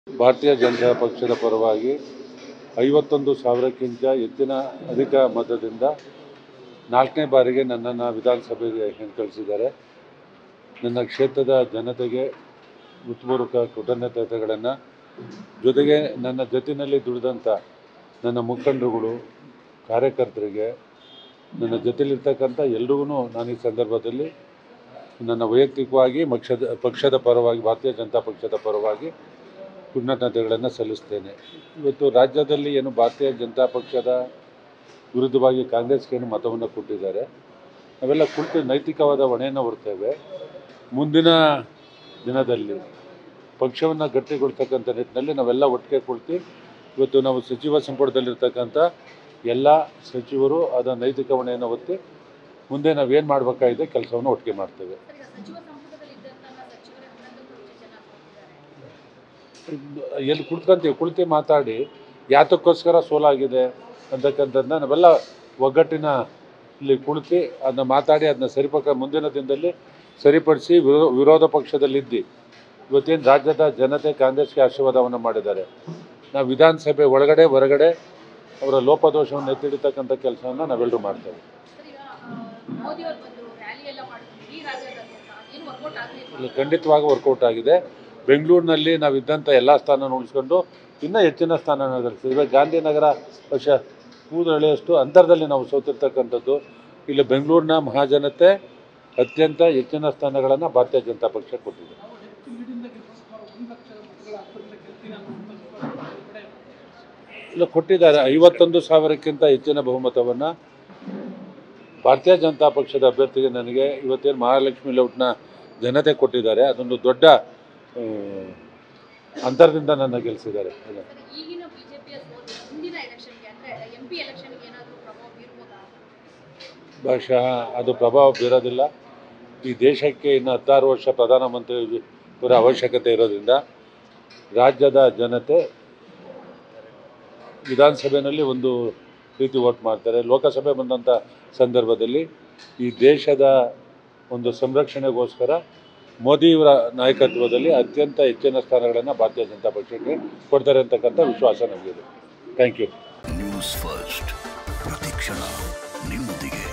ಭಾರತೀಯ ಜನತಾ ಪಕ್ಷದ ಪರವಾಗಿ ಐವತ್ತೊಂದು ಸಾವಿರಕ್ಕಿಂತ ಹೆಚ್ಚಿನ ಅಧಿಕ ಮತದಿಂದ ನಾಲ್ಕನೇ ಬಾರಿಗೆ ನನ್ನನ್ನು ವಿಧಾನಸಭೆಗೆ ಕಳಿಸಿದ್ದಾರೆ ನನ್ನ ಕ್ಷೇತ್ರದ ಜನತೆಗೆ ಹೃತ್ಪೂರ್ವಕ ಕೃತಜ್ಞತೆಗಳನ್ನು ಜೊತೆಗೆ ನನ್ನ ಜೊತೆಯಲ್ಲಿ ದುಡಿದಂಥ ನನ್ನ ಮುಖಂಡರುಗಳು ಕಾರ್ಯಕರ್ತರಿಗೆ ನನ್ನ ಜೊತೆಲಿರ್ತಕ್ಕಂಥ ಎಲ್ರಿಗೂ ನಾನು ಈ ಸಂದರ್ಭದಲ್ಲಿ ನನ್ನ ವೈಯಕ್ತಿಕವಾಗಿ ಪಕ್ಷದ ಪಕ್ಷದ ಪರವಾಗಿ ಭಾರತೀಯ ಜನತಾ ಪಕ್ಷದ ಪರವಾಗಿ ಕೃತಜ್ಞತೆಗಳನ್ನು ಸಲ್ಲಿಸ್ತೇನೆ ಇವತ್ತು ರಾಜ್ಯದಲ್ಲಿ ಏನು ಭಾರತೀಯ ಜನತಾ ಪಕ್ಷದ ವಿರುದ್ಧವಾಗಿ ಕಾಂಗ್ರೆಸ್ಗೆ ಏನು ಮತವನ್ನು ಕೊಟ್ಟಿದ್ದಾರೆ ನಾವೆಲ್ಲ ಕುಳಿತು ನೈತಿಕವಾದ ಹೊಣೆಯನ್ನು ಹೊರ್ತೇವೆ ಮುಂದಿನ ದಿನದಲ್ಲಿ ಪಕ್ಷವನ್ನು ಗಟ್ಟಿಗೊಳ್ತಕ್ಕಂಥ ನಿಟ್ಟಿನಲ್ಲಿ ನಾವೆಲ್ಲ ಒಟ್ಟಿಗೆ ಕುಳಿತು ಇವತ್ತು ನಾವು ಸಚಿವ ಸಂಪುಟದಲ್ಲಿರ್ತಕ್ಕಂಥ ಎಲ್ಲ ಸಚಿವರು ಅದರ ನೈತಿಕ ಹೊಣೆಯನ್ನು ಹೊತ್ತಿ ಮುಂದೆ ನಾವೇನು ಮಾಡಬೇಕಾಗಿದೆ ಕೆಲಸವನ್ನು ಒಟ್ಟಿಗೆ ಮಾಡ್ತೇವೆ ಸರ್, ಈಗ ಸಚಿವ ಸಂಪುಟದಲ್ಲಿ ಇದ್ದಂತಹ ಸಚಿವರೇ ಹನ್ನೊಂದಕ್ಕೂ ಹೆಚ್ಚು ಜನ ಹೋಗಿದ್ದಾರೆ ಎಲ್ಲಿ ಕುಳಿತ್ಕೊಂತೀವಿ ಕುಳಿತು ಮಾತಾಡಿ ಯಾತಕ್ಕೋಸ್ಕರ ಸೋಲಾಗಿದೆ ಅಂತಕ್ಕಂಥದ್ದನ್ನ ನಾವೆಲ್ಲ ಒಗ್ಗಟ್ಟಿನ ಇಲ್ಲಿ ಕುಳಿತು ಅದನ್ನ ಮಾತಾಡಿ ಅದನ್ನ ಸರಿಪಕ್ಕ ಮುಂದಿನ ದಿನದಲ್ಲಿ ಸರಿಪಡಿಸಿ ವಿರೋ ವಿರೋಧ ಪಕ್ಷದಲ್ಲಿದ್ದು ಇವತ್ತೇನು ರಾಜ್ಯದ ಜನತೆ ಕಾಂಗ್ರೆಸ್ಗೆ ಆಶೀರ್ವಾದವನ್ನು ಮಾಡಿದ್ದಾರೆ ನಾವು ವಿಧಾನಸಭೆ ಒಳಗಡೆ ಹೊರಗಡೆ ಅವರ ಲೋಪದೋಷವನ್ನು ಎತ್ತಿಡಿತಕ್ಕಂಥ ಕೆಲಸವನ್ನು ನಾವೆಲ್ಲರೂ ಮಾಡ್ತೇವೆ ಸರ್ ಈಗ ಆ, ಮೋದಿ ಅವರು ಬಂದರು ರ್ಯಾಲಿ ಎಲ್ಲ ಮಾಡಿದ್ರು ಇಡೀ ರಾಜ್ಯಾದ್ಯಂತ ಏನು ವರ್ಕೌಟ್ ಆಗಲಿಲ್ಲ ಇಲ್ಲಿ ಖಂಡಿತವಾಗಿ ವರ್ಕೌಟ್ ಆಗಿದೆ ಬೆಂಗಳೂರಿನಲ್ಲಿ ನಾವು ಇದ್ದಂಥ ಎಲ್ಲ ಸ್ಥಾನ ಉಳಿಸ್ಕೊಂಡು ಇನ್ನೂ ಹೆಚ್ಚಿನ ಸ್ಥಾನ ಗಳಿಸಿದ್ವಿ ಗಾಂಧಿನಗರ ಪಕ್ಷ ಕೂದಳೆಯಷ್ಟು ಅಂತರದಲ್ಲಿ ನಾವು ಸೋತಿರ್ತಕ್ಕಂಥದ್ದು ಇಲ್ಲಿ ಬೆಂಗಳೂರಿನ ಮಹಾಜನತೆ ಅತ್ಯಂತ ಹೆಚ್ಚಿನ ಸ್ಥಾನಗಳನ್ನು ಭಾರತೀಯ ಜನತಾ ಪಕ್ಷ ಕೊಟ್ಟಿದೆ ಇಲ್ಲ ಕೊಟ್ಟಿದ್ದಾರೆ ಐವತ್ತೊಂದು ಸಾವಿರಕ್ಕಿಂತ ಹೆಚ್ಚಿನ ಬಹುಮತವನ್ನು ಭಾರತೀಯ ಜನತಾ ಪಕ್ಷದ ಅಭ್ಯರ್ಥಿಗೆ ನನಗೆ ಇವತ್ತೇನು ಮಹಾಲಕ್ಷ್ಮಿ ಲೇಔಟ್ನ ಜನತೆ ಕೊಟ್ಟಿದ್ದಾರೆ ಅದೊಂದು ದೊಡ್ಡ ಆ, ಅಂತರದಿಂದ ನನ್ನ ಗೆಲ್ಲಿಸಿದ್ದಾರೆ ಸರ್ ಈಗಿನ ಬಿಜೆಪಿಯ ಸೋಲು ಮುಂದಿನ ಎಲೆಕ್ಷನ್ಗೆ ಅಂದ್ರೆ ಎಂ ಪಿ ಎಲೆಕ್ಷನ್ಗೆ ಏನಾದರೂ ಪ್ರಭಾವ ಬೀರ್ಬೋದಾ ಬಹುಶಃ ಅದು ಪ್ರಭಾವ ಬೀರೋದಿಲ್ಲ ಈ ದೇಶಕ್ಕೆ ಇನ್ನು ಹತ್ತಾರು ವರ್ಷ ಪ್ರಧಾನಮಂತ್ರಿ ಇವರ ಅವಶ್ಯಕತೆ ಇರೋದ್ರಿಂದ ರಾಜ್ಯದ ಜನತೆ ವಿಧಾನಸಭೆಯಲ್ಲಿ ಒಂದು ರೀತಿ ವೋಟ್ ಮಾಡ್ತಾರೆ ಲೋಕಸಭೆ ಬಂದಂಥ ಸಂದರ್ಭದಲ್ಲಿ ಈ ದೇಶದ ಒಂದು ಸಂರಕ್ಷಣೆಗೋಸ್ಕರ ಮೋದಿಯವರ ನಾಯಕತ್ವದಲ್ಲಿ ಅತ್ಯಂತ ಹೆಚ್ಚಿನ ಸ್ಥಾನಗಳನ್ನು ಭಾರತೀಯ ಜನತಾ ಪಕ್ಷಕ್ಕೆ ಕೊಡ್ತಾರೆ ಅಂತಕ್ಕಂಥ ವಿಶ್ವಾಸ ನಮಗಿದೆ ಥ್ಯಾಂಕ್ ಯು ನ್ಯೂಸ್ ಫಸ್ಟ್ ಪ್ರತಿಕ್ಷಣ ನಿಮ್ಮೊಂದಿಗೆ